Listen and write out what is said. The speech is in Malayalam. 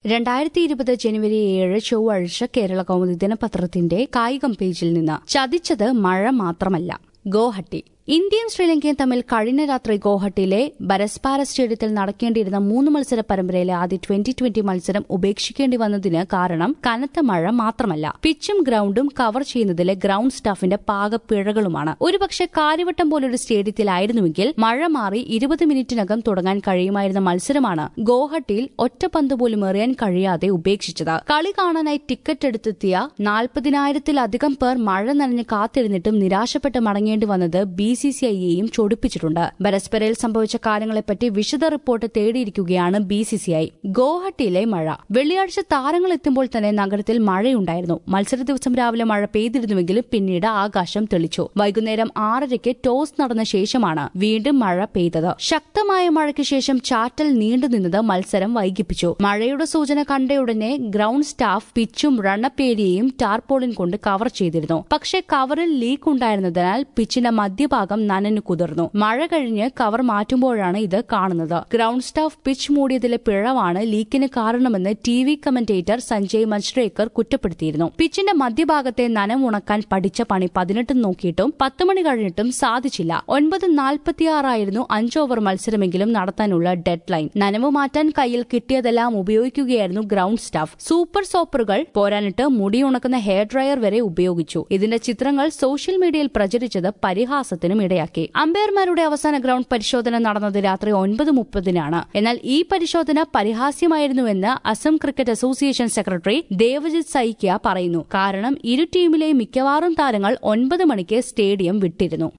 രണ്ടായിരത്തി ഇരുപത് ജനുവരി ഏഴ് ചൊവ്വാഴ്ച കേരള കൗമുദി ദിനപത്രത്തിന്റെ കായികം പേജിൽ നിന്ന് ചതിച്ചത് മഴ മാത്രമല്ല ഗോഹട്ടി ഇന്ത്യയും ശ്രീലങ്കയും തമ്മിൽ കഴിഞ്ഞ രാത്രി ഗോഹട്ടിയിലെ ബരസ്പാര സ്റ്റേഡിയത്തിൽ നടക്കേണ്ടിയിരുന്ന മൂന്ന് മത്സര പരമ്പരയിലെ ആദ്യ ട്വന്റി ട്വന്റി മത്സരം ഉപേക്ഷിക്കേണ്ടി വന്നതിന് കാരണം കനത്ത മഴ മാത്രമല്ല പിച്ചും ഗ്രൌണ്ടും കവർ ചെയ്യുന്നതിലെ ഗ്രൌണ്ട് സ്റ്റാഫിന്റെ പാകപ്പിഴകളുമാണ് ഒരുപക്ഷെ കാര്യവട്ടം പോലൊരു സ്റ്റേഡിയത്തിലായിരുന്നുവെങ്കിൽ മഴ മാറി ഇരുപത് മിനിറ്റിനകം തുടങ്ങാൻ കഴിയുമായിരുന്ന മത്സരമാണ് ഗോഹട്ടിയിൽ ഒറ്റ പന്ത് പോലും എറിയാൻ കഴിയാതെ ഉപേക്ഷിച്ചത് കളി കാണാനായി ടിക്കറ്റ് എടുത്തെത്തിയ നാൽപ്പതിനായിരത്തിലധികം പേർ മഴ നനഞ്ഞ് കാത്തിരുന്നിട്ടും നിരാശപ്പെട്ട് മടങ്ങേണ്ടി വന്നത് ബി സി സി ഐയെയും ചൊടിപ്പിച്ചിട്ടുണ്ട് ബരസ്പരയിൽ സംഭവിച്ച കാര്യങ്ങളെപ്പറ്റി വിശദ റിപ്പോർട്ട് തേടിയിരിക്കുകയാണ് ബി സി സി ഐ ഗോഹട്ടിയിലെ മഴ വെള്ളിയാഴ്ച താരങ്ങൾ എത്തുമ്പോൾ തന്നെ നഗരത്തിൽ മഴയുണ്ടായിരുന്നു മത്സര ദിവസം രാവിലെ മഴ പെയ്തിരുന്നുവെങ്കിലും പിന്നീട് ആകാശം തെളിച്ചു വൈകുന്നേരം ആറരയ്ക്ക് ടോസ് നടന്ന ശേഷമാണ് വീണ്ടും മഴ പെയ്തത് ശക്തമായ മഴയ്ക്ക് ശേഷം ചാറ്റൽ നീണ്ടുനിന്നത് മത്സരം വൈകിപ്പിച്ചു മഴയുടെ സൂചന കണ്ടയുടനെ ഗ്രൌണ്ട് സ്റ്റാഫ് പിച്ചും റണ്ണപ്പ് ഏരിയയും ടാർപോളിൻ കൊണ്ട് കവർ ചെയ്തിരുന്നു പക്ഷേ കവറിൽ ലീക്ക് ഉണ്ടായിരുന്നതിനാൽ പിച്ചിന്റെ മധ്യഭാഗം നനഞ്ഞു കുതിർന്നു മഴ കഴിഞ്ഞ് കവർ മാറ്റുമ്പോഴാണ് ഇത് കാണുന്നത് ഗ്രൌണ്ട് സ്റ്റാഫ് പിച്ച് മൂടിയതിലെ പിഴവാണ് ലീക്കിന് കാരണമെന്ന് T V commentator Sanjay Manjrekar കുറ്റപ്പെടുത്തിയിരുന്നു പിച്ചിന്റെ മധ്യഭാഗത്തെ നനവുണക്കാൻ പഠിച്ച പണി പതിനെട്ട് നോക്കിയിട്ടും പത്ത് മണി കഴിഞ്ഞിട്ടും സാധിച്ചില്ല ഒൻപത് നാൽപ്പത്തിയാറായിരുന്നു അഞ്ച് ഓവർ മത്സരമെങ്കിലും നടത്താനുള്ള ഡെഡ് ലൈൻ നനവ് മാറ്റാൻ കയ്യിൽ കിട്ടിയതെല്ലാം ഉപയോഗിക്കുകയായിരുന്നു ഗ്രൌണ്ട് സ്റ്റാഫ് സൂപ്പർ സോപ്പറുകൾ പോരാനിട്ട് മുടിയുണക്കുന്ന ഹെയർ ഡ്രയർ വരെ ഉപയോഗിച്ചു ഇതിന്റെ ചിത്രങ്ങൾ സോഷ്യൽ മീഡിയയിൽ പ്രചരിച്ചത് പരിഹാസത്തിനും ഇടയാക്കി അമ്പയർമാരുടെ അവസാന ഗ്രൌണ്ട് പരിശോധന നടന്നത് രാത്രി ഒൻപത് മുപ്പതിനാണ് എന്നാൽ ഈ പരിശോധന പരിഹാസ്യമായിരുന്നുവെന്ന് Assam cricket association secretary Devajit Saikia പറയുന്നു കാരണം ഇരു ടീമിലെയും മിക്കവാറും താരങ്ങൾ ഒൻപത് മണിക്ക് സ്റ്റേഡിയം വിട്ടിരുന്നു